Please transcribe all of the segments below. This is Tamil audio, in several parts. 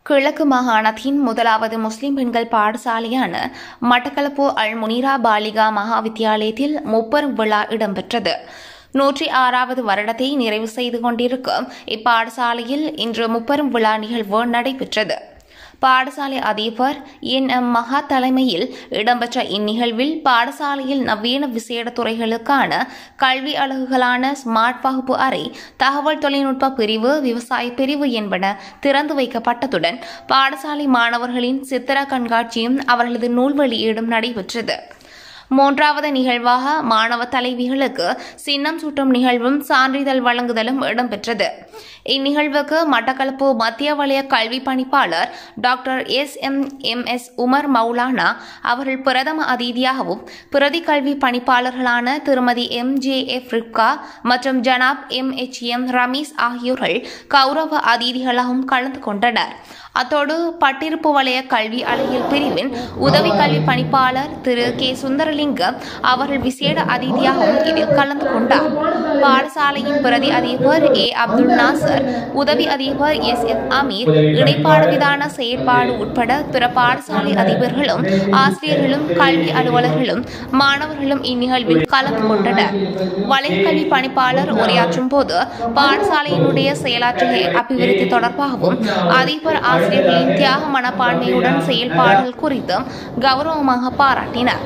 கிழக்கு மாகாணத்தின் முதலாவது முஸ்லிம் பெண்கள் பாடசாலையான மட்டக்களப்பு அல் முனிரா பாலிகா மகா வித்தியாலயத்தில் முப்பெரும் விழா இடம்பெற்றது நூற்றி ஆறாவது வருடத்தை நிறைவு செய்து கொண்டிருக்கும் இப்பாடசாலையில் இன்று முப்பெரும் விழா நிகழ்வு நடைபெற்றது பாடசாலை அதிபர் என் எம் மகா தலைமையில் இடம்பெற்ற இந்நிகழ்வில் பாடசாலையில் நவீன விசேட துறைகளுக்கான கல்வி அலகுகளான ஸ்மார்ட் வகுப்பு அறை தகவல் தொழில்நுட்ப பிரிவு விவசாய பிரிவு என்பன திறந்து வைக்கப்பட்டதுடன் பாடசாலை மாணவர்களின் சித்திர கண்காட்சியும் அவர்களது நூல் வெளியீடும் நடைபெற்றது மூன்றாவது நிகழ்வாக மாணவ தலைவிகளுக்கு சின்னம் சூட்டும் நிகழ்வும் சான்றிதழ் வழங்குதலும் இடம்பெற்றது இந்நிகழ்வுக்கு மட்டக்களப்பு மத்திய வலய கல்வி பணிப்பாளர் doctor S M M S Umar Maulana அவர்கள் பிரதம அதிதியாகவும் பிரதி கல்வி பணிப்பாளர்களான திருமதி எம் ஜே எஃப் ரிப்கா மற்றும் ஜனாப் எம் எச் எம் ரமீஸ் ஆகியோர்கள் கௌரவ அதிதிகளாகவும் கலந்து கொண்டனர் அத்தோடு பட்டிருப்பு வலய கல்வி அலையில் பிரிவின் உதவி கல்வி பணிப்பாளர் திரு கே சுந்தரலிங்கம் அவர்கள் விசேட அதிதியாகவும் இதில் கலந்து கொண்டார் பாடசாலையின் பிரதி அதிபர் ஏ அப்துல் நாசர் உதவி அதிபர் எஸ் எஃப் அமீர் இணைப்பாடு விதான செயற்பாடு உட்பட பிற பாடசாலை அதிபர்களும் ஆசிரியர்களும் கல்வி அலுவலர்களும் மாணவர்களும் இந்நிகழ்வில் கலந்து கொண்டனர் வலைக்கல்வி பணிப்பாளர் உரையாற்றும் போது பாடசாலையினுடைய செயலாற்றுகை அபிவிருத்தி தொடர்பாகவும் அதிபர் ஆசிரியர்களின் தியாக மனப்பான்மையுடன் செயல்பாடுகள் குறித்தும் கௌரவமாக பாராட்டினார்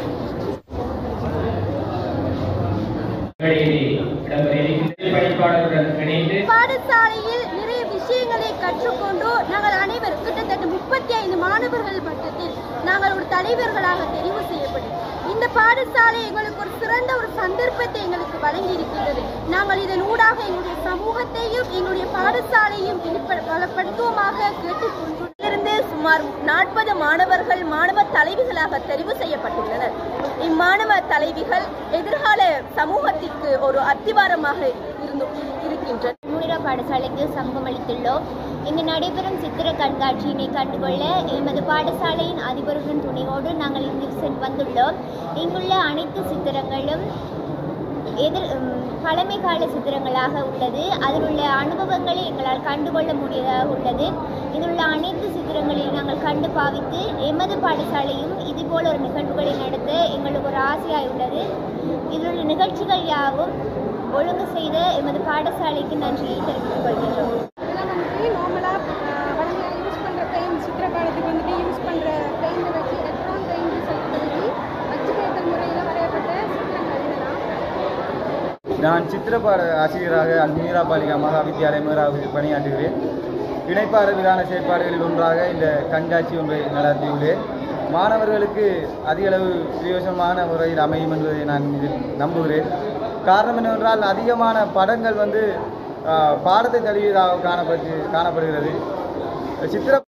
பணிப்பாளருடன் இணைந்து பாடசாலையில் நிறைய விஷயங்களை கற்றுக்கொண்டு நாங்கள் அனைவரும் கிட்டத்தட்ட முப்பத்தி ஐந்து மாணவர்கள் மட்டத்தில் நாங்கள் ஒரு தலைவர்களாக தெரிவு செய்யப்பட்டோம் இந்த பாடசாலை எங்களுக்கு ஒரு சிறந்த ஒரு சந்தர்ப்பத்தை எங்களுக்கு வழங்கி இருக்கின்றது நாங்கள் இதன் ஊடாக எங்களுடைய சமூகத்தையும் எங்களுடைய பாடசாலையும் வெளிப்ப- பலப்படுத்துவோமாக கேட்டுக்கொண்டு இருந்து சுமார் நாற்பது மாணவர்கள் மாணவ தலைவிகளாக தெரிவு செய்யப்பட்டுள்ளனர் இம்மாணவ தலைவிகள் எதிர்கால சமூகத்திற்கு ஒரு அத்திவாரமாக இருந்து இருக்கின்றனர் முனிரா பாடசாலைக்கு சமூகம் அளித்துள்ளோம் இங்கு நடைபெறும் சித்திர கண்காட்சியினை கண்டுகொள்ள எமது பாடசாலையின் அதிபருடன் துணையோடு நாங்கள் இங்கு சென் வந்துள்ளோம் இங்குள்ள அனைத்து சித்திரங்களும் எதிர் உம், பழமை கால சித்திரங்களாக உள்ளது அதில் உள்ள அனுபவங்களை எங்களால் கண்டுகொள்ள முடியதாக உள்ளது இதில் உள்ள அனைத்து சித்திரங்களையும் நாங்கள் கண்டு பாவித்து எமது பாடசாலையும் இதுபோல் ஒரு நிகழ்வுகளை நடத்த எங்களுக்கு ஒரு ஆசையாய் உள்ளது இதில் உள்ள நிகழ்ச்சிகள் யாவும் ஒழுங்கு செய்த எமது பாடசாலைக்கு நன்றியை தெரிவித்துக் கொள்கின்றோம் இதெல்லாம் வந்துட்டு நார்மலாக வளமையாக யூஸ் பண்ணுற பெயிண்ட் சித்திரப்பாடத்துக்கு வந்துட்டு யூஸ் பண்ணுற பெயிண்டை வச்சு எலக்ட்ரான் பெயிண்ட் சொல்லி அச்சுக்கேட்டல் முறையில் வரையப்பட்ட சித்திரங்கள் இதெல்லாம் நான் சித்திரப்பாட ஆசிரியராக அல்மீரா பாலிகா மகா வித்தியாலய மேலாவில் பணியாற்றுகிறேன் இணைப்பார விதான செயற்பாடுகளில் ஒன்றாக இந்த கண்காட்சி ஒன்றை நடத்தியுள்ளேன் மாணவர்களுக்கு அதிக அளவு பிரயோஜனமான முறையில் அமையும் என்பதை நான் இதில் நம்புகிறேன் காரணம் என்னவென்றால் அதிகமான படங்கள் வந்து ஆஹ், பாடத்தை தழுவியதாக காணப்பட்டு காணப்படுகிறது சித்திர